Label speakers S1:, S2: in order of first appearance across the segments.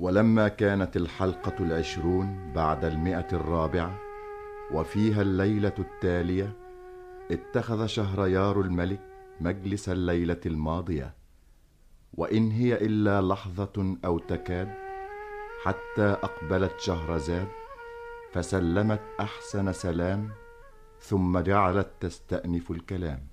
S1: ولما كانت الحلقة العشرون بعد المئة الرابعة وفيها الليلة التالية اتخذ شهريار الملك مجلس الليلة الماضية وإن هي إلا لحظة أو تكاد حتى أقبلت شهرزاد فسلمت أحسن سلام ثم جعلت تستأنف الكلام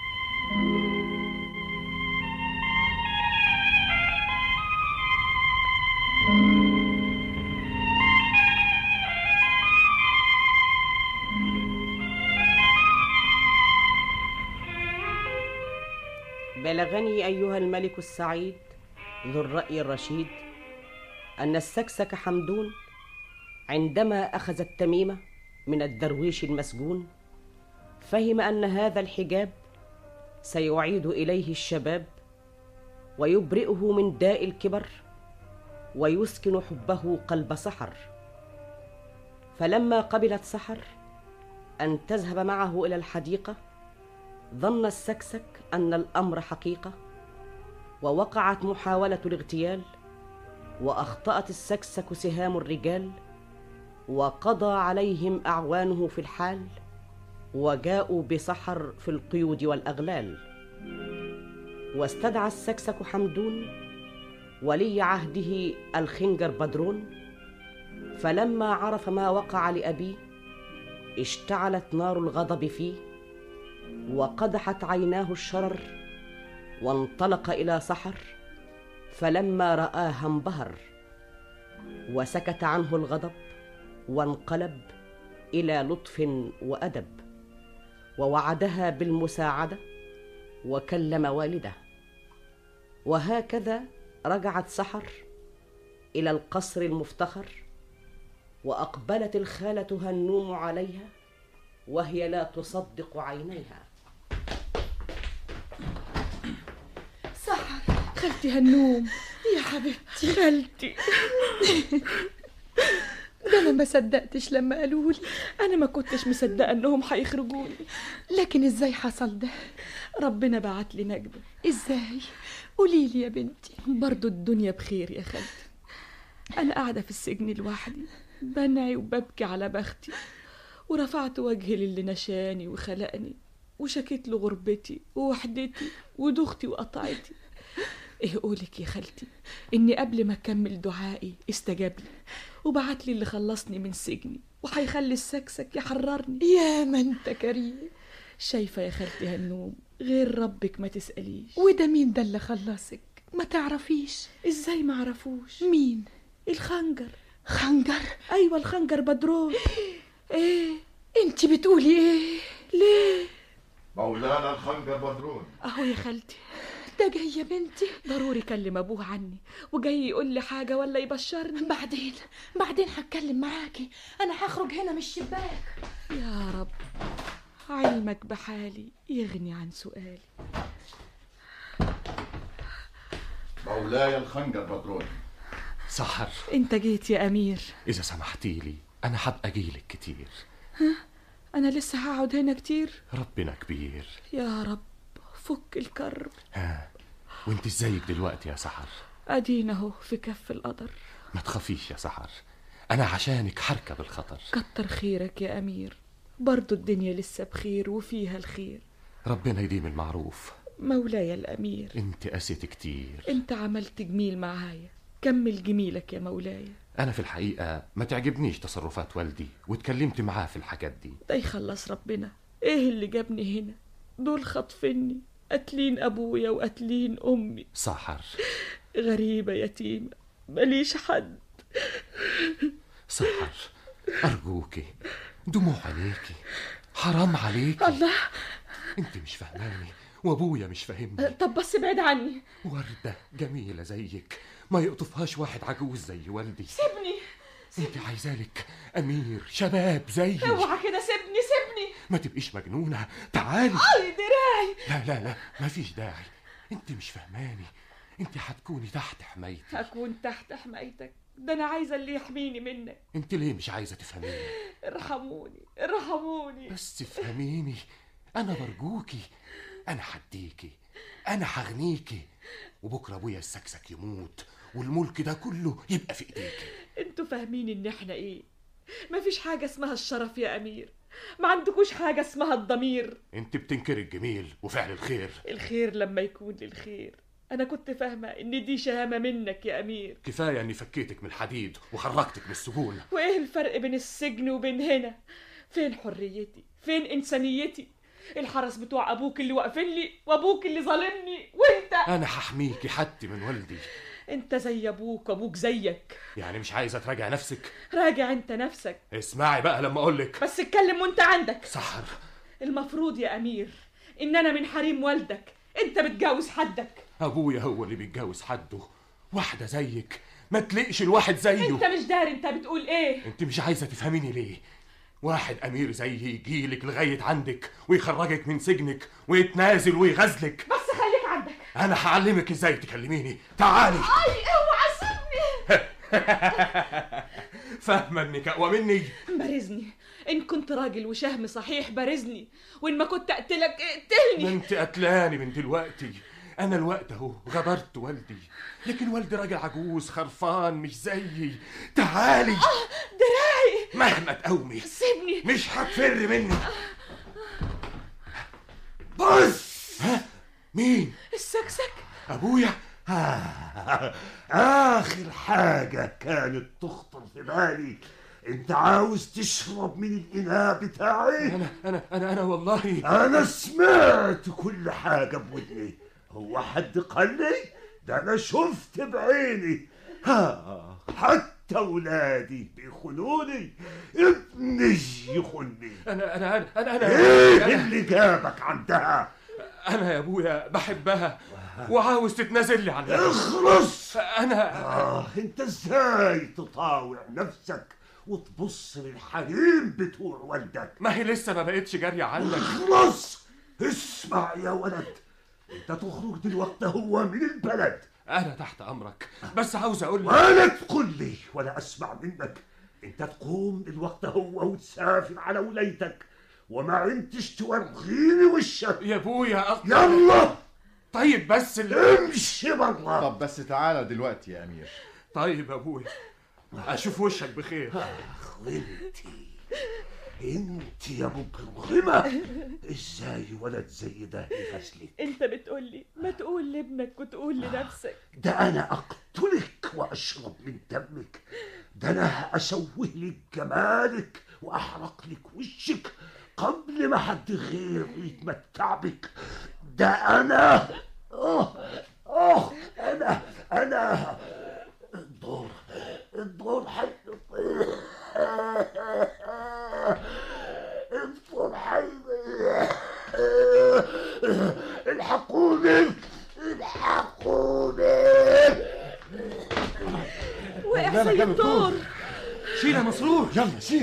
S2: بلغني أيها الملك السعيد ذو الرأي الرشيد أن السكسك حمدون عندما أخذ التميمة من الدرويش المسجون فهم أن هذا الحجاب سيعيد إليه الشباب ويبرئه من داء الكبر ويسكن حبه قلب سحر فلما قبلت سحر أن تذهب معه إلى الحديقة ظن السكسك ان الامر حقيقه ووقعت محاوله الاغتيال واخطات السكسك سهام الرجال وقضى عليهم اعوانه في الحال وجاءوا بسحر في القيود والاغلال واستدعى السكسك حمدون ولي عهده الخنجر بدرون فلما عرف ما وقع لابيه اشتعلت نار الغضب فيه وقدحت عيناه الشرر وانطلق الى سحر فلما راها انبهر وسكت عنه الغضب وانقلب الى لطف وادب ووعدها بالمساعده وكلم والده وهكذا رجعت سحر الى القصر المفتخر واقبلت الخاله هنوم عليها وهي لا تصدق عينيها
S3: سحر خالتي هنوم يا حبيبتي خالتي ده انا ما صدقتش لما قالوا لي
S4: انا ما كنتش مصدقه انهم هيخرجوني
S3: لكن ازاي حصل ده
S4: ربنا بعت لي نجده
S3: ازاي قولي لي يا بنتي
S4: برضو الدنيا بخير يا خالتي انا قاعده في السجن لوحدي بنعي وببكي على بختي ورفعت وجهي للي نشاني وخلقني وشكيت له غربتي ووحدتي ودوختي وقطعتي ايه قولك يا خالتي اني قبل ما اكمل دعائي استجاب لي وبعت لي اللي خلصني من سجني وهيخلي السكسك يحررني
S3: يا ما انت كريم
S4: شايفه يا خالتي هنوم غير ربك ما تساليش
S3: وده مين ده اللي خلصك ما تعرفيش
S4: ازاي ما عرفوش
S3: مين
S4: الخنجر
S3: خنجر
S4: ايوه الخنجر بدرون ايه
S3: انت بتقولي ايه
S4: ليه
S1: مولانا الخنجر بدرون
S4: اهو يا خالتي
S3: ده جاي يا بنتي
S4: ضروري كلم ابوه عني وجاي يقول لي حاجه ولا يبشرني
S3: بعدين بعدين هتكلم معاكي انا هخرج هنا من الشباك
S4: يا رب علمك بحالي يغني عن سؤالي
S1: مولاي الخنجر بدرون
S5: سحر
S4: انت جيت يا امير
S5: إذا سمحتي لي أنا حابقى أجيلك كتير
S4: انا لسه هقعد هنا كتير
S5: ربنا كبير
S4: يا رب فك الكرب
S5: ها وانت ازيك دلوقتي يا سحر
S4: ادينا اهو في كف القدر
S5: ما تخافيش يا سحر أنا عشانك حركب الخطر
S4: كتر خيرك يا امير برضو الدنيا لسه بخير وفيها الخير
S5: ربنا يديم المعروف
S4: مولاي الامير
S5: انت قسيت كتير
S4: انت عملت جميل معايا كمل جميلك يا مولاي
S5: أنا في الحقيقة ما تعجبنيش تصرفات والدي واتكلمت معاه في الحاجات دي
S4: ده يخلص ربنا ايه اللي جابني هنا دول خاطفيني قاتلين ابويا وقاتلين امي
S5: سحر
S4: غريبه يتيمه ماليش حد
S5: سحر أرجوكي دموع عليكي حرام عليكي
S4: الله
S5: انت مش فاهماني وابويا مش فاهمني
S4: طب بس ابعد عني
S5: وردة جميلة زيك ما يقطفهاش واحد عجوز زي والدي
S4: سيبني
S5: انت عايزالك امير شباب زيي
S4: اوعى كده سيبني سيبني
S5: ما تبقيش مجنونة تعالي
S4: اي دراعي
S5: لا لا لا مفيش داعي انت مش فاهماني انت هتكوني تحت حمايتي
S4: هكون تحت حمايتك ده انا عايزه اللي يحميني منك
S5: انت ليه مش عايزة تفهميني
S4: ارحموني ارحموني
S5: بس فهميني انا برجوكي انا حديكي انا هغنيكي وبكره ابويا السكسك يموت والملك ده كله يبقى في ايديك
S4: انتوا فاهمين ان احنا ايه مفيش حاجة اسمها الشرف يا امير ما عندكوش حاجة اسمها الضمير
S5: انت بتنكر الجميل وفعل الخير
S4: الخير لما يكون للخير انا كنت فاهمة ان دي شهامة منك يا امير
S5: كفايه اني فكيتك من الحديد وخرجتك من السجون
S4: وايه الفرق بين السجن وبين هنا فين حريتي فين انسانيتي الحرس بتوع ابوك اللي واقفين لي وابوك اللي ظالمني وانت
S5: انا هحميكي حتى من والدي
S4: انت زي ابوك وابوك زيك
S5: يعني مش عايزه تراجع نفسك
S4: راجع انت نفسك
S5: اسمعي بقى لما اقولك
S4: بس اتكلم وانت عندك
S5: سحر
S4: المفروض يا امير ان انا من حريم والدك انت بتجاوز حدك
S5: ابويا هو اللي بيتجوز حده واحده زيك ما تلاقيش الواحد زيه
S4: انت مش داري انت بتقول ايه
S5: انت مش عايزه تفهميني ليه واحد امير زيي يجيلك لغايه عندك ويخرجك من سجنك ويتنازل ويغزلك
S4: بس خليك عندك
S5: انا هعلمك ازاي تكلميني تعالي
S4: اي اوعى سيبني
S5: فاهمه انك اقوى مني
S4: بارزني ان كنت راجل وشهم صحيح بارزني وان ما كنت اقتلك
S5: ما
S4: اقتلني
S5: انت قتلاني من دلوقتي انا الوقت اهو غدرت والدي لكن والدي راجل عجوز خرفان مش زيي تعالي
S4: دراعي
S5: مهما تقومي
S4: سيبني
S5: مش هتفر مني بص ها مين
S4: السكسك
S5: ابويا
S6: آخر حاجة كانت تخطر في بالي أنت عاوز تشرب من الإناء بتاعي؟
S5: انا انا انا انا والله
S6: أنا سمعت كل حاجة بودني هو حد قال لي؟ ده أنا شفت بعيني ها حتى أولادي بيخونوني ابني يخونني
S5: انا انا انا انا انا,
S6: إيه
S5: أنا,
S6: اللي جابك عندها؟
S5: أنا يا ابويا بحبها وعاوز تتنازل لي عنها
S6: اخلص
S5: انا
S6: آه أنت إزاي تطاوع نفسك وتبص للحريم بتوع والدك
S5: ما هي لسه ما بقتش جاريه عنك
S6: اخلص اسمع يا ولد انت تخرج دلوقتي هو من البلد
S5: انا تحت امرك بس عاوز اقول لك
S6: ولا تقول لي ولا اسمع منك انت تقوم دلوقتي هو وتسافر على ولايتك وما عندتش توريني وشك
S5: يا ابويا أ-
S6: يلا
S5: طيب بس ال...
S6: امشي برا
S1: طب بس تعالى دلوقتي يا امير
S5: طيب يا ابويا اشوف وشك بخير
S6: غلطي انت يا مجرمة ازاي ولد زي ده يغسلك
S4: انت بتقولي ما تقول لابنك وتقول لنفسك
S6: ده انا اقتلك واشرب من دمك ده انا اسوه لك جمالك واحرق لك وشك قبل ما حد غير يتمتع بك ده انا اه اه انا انا الدور الدور حي الدور حي الحقوني الحقوني
S4: وقع زي الدور
S5: شيل يا مسرور
S1: يلا شيل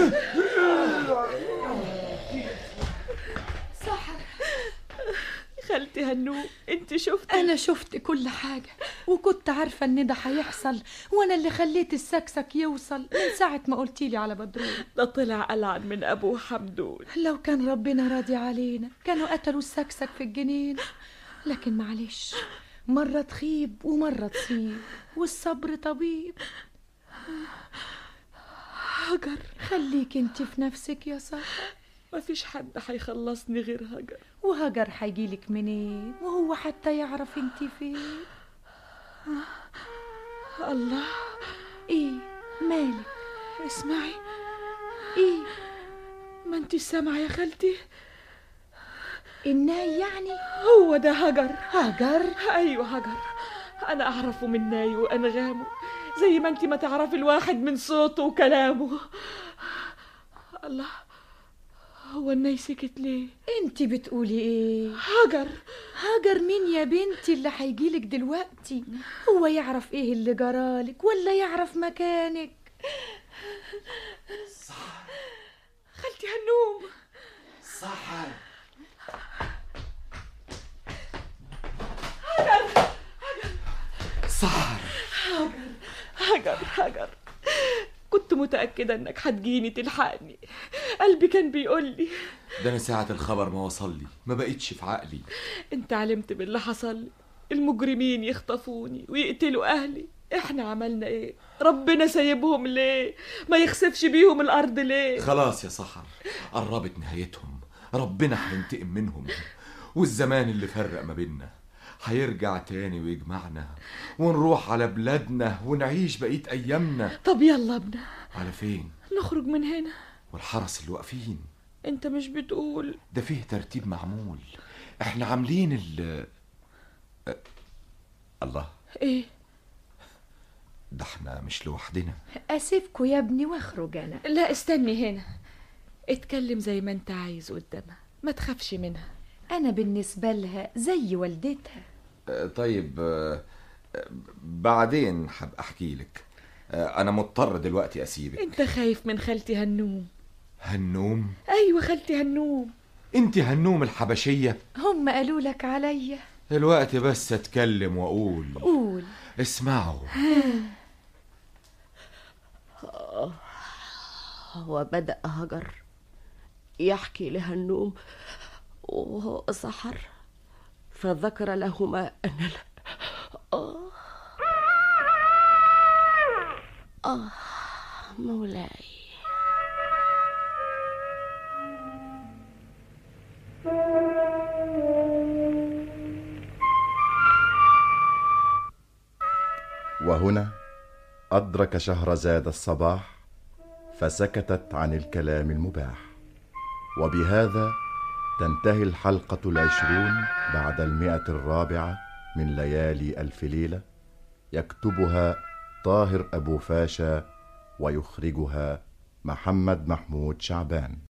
S4: خالتي هنو انت شفت
S3: انا شفت كل حاجه وكنت عارفه ان ده هيحصل وانا اللي خليت السكسك يوصل من ساعه ما قلتيلي على بدرون
S4: ده طلع ألعن من أبوه حمدون
S3: لو كان ربنا راضي علينا كانوا قتلوا السكسك في الجنين لكن معلش مرة تخيب ومرة تصيب والصبر طبيب
S4: هجر
S3: خليك انت في نفسك يا سحر
S4: مفيش حد هيخلصني غير هجر
S3: وهجر هيجيلك منين وهو حتى يعرف انت فين
S4: الله
S3: ايه مالك
S4: اسمعي
S3: ايه
S4: ما انت سامعة يا خالتي
S3: الناي يعني
S4: هو ده هجر
S3: هجر
S4: أيوة هجر أنا أعرفه من ناي وأنغامه زي ما انت ما تعرفي الواحد من صوته وكلامه الله هو الناي سكت ليه
S3: انت بتقولي ايه
S4: هجر
S3: هاجر مين يا بنتي اللي هيجيلك دلوقتي هو يعرف ايه اللي جرالك ولا يعرف مكانك
S4: خالتي هنوم
S6: سحر
S5: سحر
S4: هجر هجر كنت متأكدة انك هتجيني تلحقني قلبي كان بيقول لي
S7: ده انا ساعة الخبر ما وصل لي ما بقتش في عقلي
S4: انت علمت باللي حصل لي المجرمين يخطفوني ويقتلوا أهلي احنا عملنا ايه ربنا سايبهم ليه ما يخسفش بيهم الأرض ليه
S5: خلاص يا سحر قربت نهايتهم ربنا هينتقم منهم والزمان اللي فرق ما بينا هيرجع تاني ويجمعنا ونروح على بلادنا ونعيش بقية أيامنا
S4: طب يلا ابنا
S5: على فين
S4: نخرج من هنا
S5: والحرس اللي واقفين
S4: انت مش بتقول
S5: ده فيه ترتيب معمول احنا عاملين ال أه، الله
S4: ايه
S5: ده احنا مش لوحدنا
S3: اسيبكوا يا ابني واخرج انا
S4: لا استني هنا اتكلم زي ما انت عايز قدامها ما تخافش منها
S3: انا بالنسبه لها زي والدتها
S5: أه، طيب أه، أه، بعدين هبقى احكي لك أه، انا مضطر دلوقتي اسيبك
S4: انت خايف من خالتي هنوم
S5: هنوم
S4: ايوه خالتي هنوم
S5: انت هنوم الحبشية
S3: هم قالوا لك عليا
S5: الوقت بس اتكلم واقول
S3: قول
S5: اسمعوا
S2: وبدأ هجر يحكي لهنوم وهو سحر فذكر لهما أن ال- آه آه مولاي
S1: وهنا أدرك شهرزاد الصباح فسكتت عن الكلام المباح وبهذا تنتهي الحلقة العشرون بعد المئة الرابعة من ليالي ألف ليلة يكتبها طاهر أبو فاشا ويخرجها محمد محمود شعبان